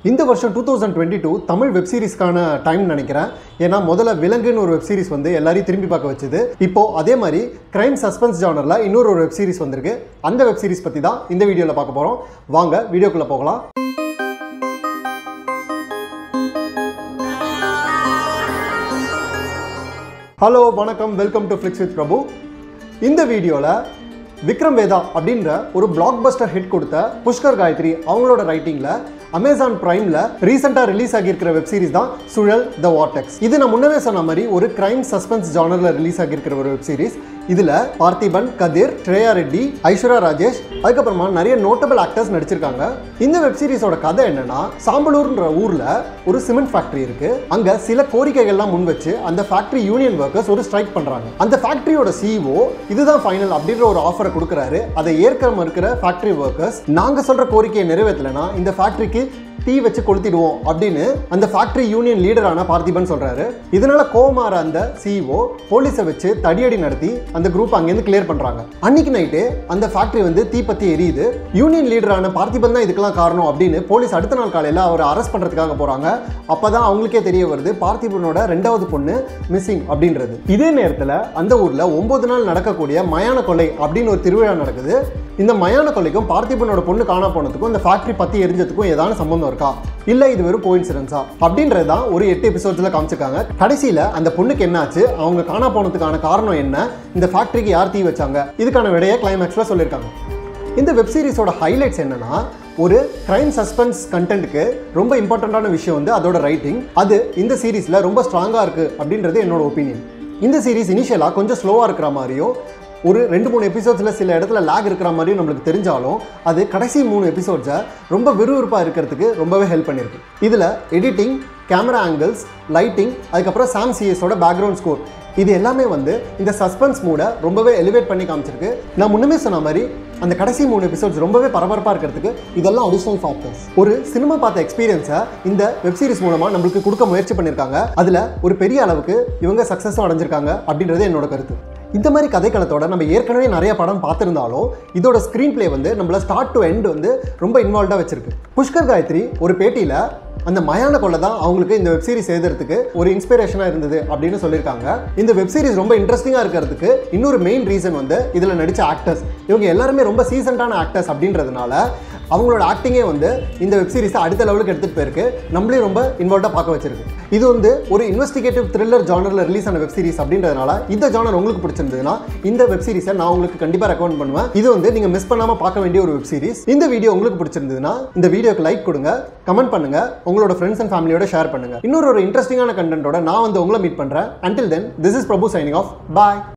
இந்த வருஷம் two thousand twenty two Tamil web சீரிஸ்க்கான டைம் நினைக்கிறேன் ஏன்னா முதல்ல விலங்குன்னு ஒரு வெப் சீரிஸ் வந்து எல்லாரையும் திரும்பி பார்க்க வச்சுது இப்போ அதே மாதிரி கிரைம் சஸ்பென்ஸ் ஜானரில் இன்னொரு ஒரு வெப் சீரிஸ் வந்திருக்கு அந்த வெப் சீரிஸ் பற்றி தான் இந்த வீடியோவில் பார்க்க போகிறோம் வாங்க வீடியோக்குள்ளே போகலாம் ஹலோ வணக்கம் welcome to flicks with Prabhu இந்த வீடியோவில் விக்ரம் வேதா அப்படின்ற ஒரு பிளாக் பஸ்டர் ஹிட் கொடுத்த புஷ்கர் காயத்ரி அவங்களோட ரைட்டிங்கில் அமேசான் பிரைமில் ரீசெண்டாக ரிலீஸ் ஆகியிருக்கிற வெப் சீரிஸ் தான் சுழல் த வார்டெக்ஸ் இது நான் முன்னவே சொன்ன மாதிரி ஒரு கிரைம் சஸ்பென்ஸ் ஜானரில் ரிலீஸ் ஆகியிருக்கிற ஒரு வெப் சீரிஸ் இதில் பார்த்திபன் கதிர் ஸ்ரேயா ரெட்டி ஐஸ்வர்யா ராஜேஷ் அதுக்கப்புறமா நிறைய நோட்டபிள் ஆக்டர்ஸ் நடிச்சிருக்காங்க இந்த வெப் சீரிஸோட கதை என்னன்னா சாம்பலூர்ன்ற ஊர்ல ஒரு சிமெண்ட் ஃபேக்டரி இருக்கு அங்க சில கோரிக்கைகள்லாம் முன் வச்சு அந்த ஃபேக்டரி யூனியன் ஒர்க்கர்ஸ் ஒரு ஸ்ட்ரைக் பண்றாங்க அந்த ஃபேக்டரியோட சிஇஓ இதுதான் ஃபைனல் அப்படின்ற ஒரு ஆஃபரை கொடுக்குறாரு அதை ஏற்க மறுக்கிற ஃபேக்டரி ஒர்க்கர்ஸ் நாங்க சொல்ற கோரிக்கையை நிறைவேற்றலைன்னா இந்த ஃபேக்டரிக்கு தீ வச்சு கொளுத்திடுவோம் அப்படின்னு அந்த ஃபேக்டரி யூனியன் லீடரான பார்த்திபன் சொல்றாரு இதனால கோமார அந்த சிஇஓ போலீஸை வச்சு தடியடி நடத்தி அந்த குரூப் அங்கேருந்து கிளியர் பண்றாங்க அன்னைக்கு நைட்டு அந்த ஃபேக்டரி வந்து தீ பத்தி எரியுது யூனியன் லீடரான பார்த்திபன் தான் இதுக்கெல்லாம் காரணம் அப்படின்னு போலீஸ் அடுத்த நாள் காலையில் அவரை அரெஸ்ட் பண்றதுக்காக போறாங்க அப்பதான் அவங்களுக்கே தெரிய வருது பார்த்திபனோட ரெண்டாவது பொண்ணு மிஸ்ஸிங் அப்படின்றது இதே நேரத்தில் அந்த ஊர்ல ஒன்பது நாள் நடக்கக்கூடிய மயான கொலை அப்படின்னு ஒரு திருவிழா நடக்குது இந்த மயான கொலைக்கும் பார்த்திபனோட பொண்ணு காணா போனதுக்கும் இந்த ஃபேக்டரி பத்தி எரிஞ்சதுக்கும் ஏதாவது சம்பந்தம் இருக்கா இல்ல இது வெறும் கோயின்சிடன்ஸா அப்படின்றது தான் ஒரு எட்டு எபிசோட்ஸ்ல காமிச்சிருக்காங்க கடைசியில அந்த பொண்ணுக்கு என்னாச்சு அவங்க காணா போனதுக்கான காரணம் என்ன இந்த ஃபேக்டரிக்கு யார் தீ வச்சாங்க இதுக்கான விடையை கிளைமேக்ஸ்ல சொல்லியிருக்காங்க இந்த வெப் சீரிஸோட ஹைலைட்ஸ் என்னன்னா ஒரு கிரைம் சஸ்பென்ஸ் கண்டென்ட்டுக்கு ரொம்ப இம்பார்ட்டண்ட்டான விஷயம் வந்து அதோட ரைட்டிங் அது இந்த சீரீஸில் ரொம்ப ஸ்ட்ராங்காக இருக்குது அப்படின்றது என்னோட ஒப்பீனியன் இந்த சீரிஸ் இனிஷியலாக கொஞ்சம் ஸ்லோவாக இருக்கிற மாதிரியும் ஒரு ரெண்டு மூணு எபிசோட்ஸில் சில இடத்துல லேக் இருக்கிற மாதிரியும் நம்மளுக்கு தெரிஞ்சாலும் அது கடைசி மூணு எபிசோட்ஸை ரொம்ப விறுவிறுப்பாக இருக்கிறதுக்கு ரொம்பவே ஹெல்ப் பண்ணியிருக்கு இதில் எடிட்டிங் கேமரா ஆங்கிள்ஸ் லைட்டிங் அதுக்கப்புறம் சாம் சிஎஸோட பேக்ரவுண்ட் ஸ்கோர் இது எல்லாமே வந்து இந்த சஸ்பென்ஸ் மூடை ரொம்பவே எலிவேட் பண்ணி காமிச்சிருக்கு நான் முன்னமே சொன்ன மாதிரி அந்த கடைசி மூணு எபிசோட்ஸ் ரொம்பவே பரபரப்பாக இருக்கிறதுக்கு இதெல்லாம் அடிஷனல் ஃபேக்டர்ஸ் ஒரு சினிமா பார்த்த எக்ஸ்பீரியன்ஸை இந்த வெப் சீரிஸ் மூலமாக நம்மளுக்கு கொடுக்க முயற்சி பண்ணியிருக்காங்க அதில் ஒரு பெரிய அளவுக்கு இவங்க சக்ஸஸும் அடைஞ்சிருக்காங்க அப்படின்றது என்னோட கருத்து இந்த மாதிரி கதைக்களத்தோட நம்ம ஏற்கனவே நிறைய படம் பார்த்துருந்தாலும் இதோட ஸ்க்ரீன் ப்ளே வந்து நம்மள ஸ்டார்ட் டு எண்ட் வந்து ரொம்ப இன்வால்வ்டாக வச்சிருக்கு புஷ்கர் காயத்ரி ஒரு பேட்டியில் அந்த மயான கொள்ள தான் அவங்களுக்கு இந்த வெப் சீரிஸ் எழுதுறதுக்கு ஒரு இன்ஸ்பிரேஷனாக இருந்தது அப்படின்னு சொல்லியிருக்காங்க இந்த வெப் சீரிஸ் ரொம்ப இன்ட்ரெஸ்டிங்காக இருக்கிறதுக்கு இன்னொரு மெயின் ரீசன் வந்து இதில் நடித்த ஆக்டர்ஸ் இவங்க எல்லாருமே ரொம்ப சீசன்டான ஆக்டர்ஸ் அப்படின்றதுனால அவங்களோட ஆக்டிங்கே வந்து இந்த வெப் சீரிஸை அடுத்த லெவலுக்கு எடுத்துகிட்டு போயிருக்கு நம்மளையும் ரொம்ப இன்வால்வ்டாக பார்க்க வச்சிருக்கு இது வந்து ஒரு இன்வெஸ்டிகேட்டிவ் த்ரில்லர் ஜானரில் ரிலீஸ் ஆன வெப் சீரிஸ் அப்படின்றதுனால இந்த ஜானர் உங்களுக்கு பிடிச்சிருந்ததுன்னா இந்த வெப் சீரிஸை நான் உங்களுக்கு கண்டிப்பாக ரெக்கமெண்ட் பண்ணுவேன் இது வந்து நீங்கள் மிஸ் பண்ணாமல் பார்க்க வேண்டிய ஒரு வெப் சீரிஸ் இந்த வீடியோ உங்களுக்கு பிடிச்சிருந்ததுன்னா இந்த வீடியோக்கு லைக் கொடுங்க கமெண்ட் பண்ணுங்க உங்களோட ஃப்ரெண்ட்ஸ் அண்ட் ஃபேமிலியோட ஷேர் பண்ணுங்க இன்னொரு ஒரு இன்ட்ரெஸ்டிங்கான கண்டென்ட்டோட நான் வந்து உங்களை மீட் பண்ணுறேன் until then this is Prabhu signing off bye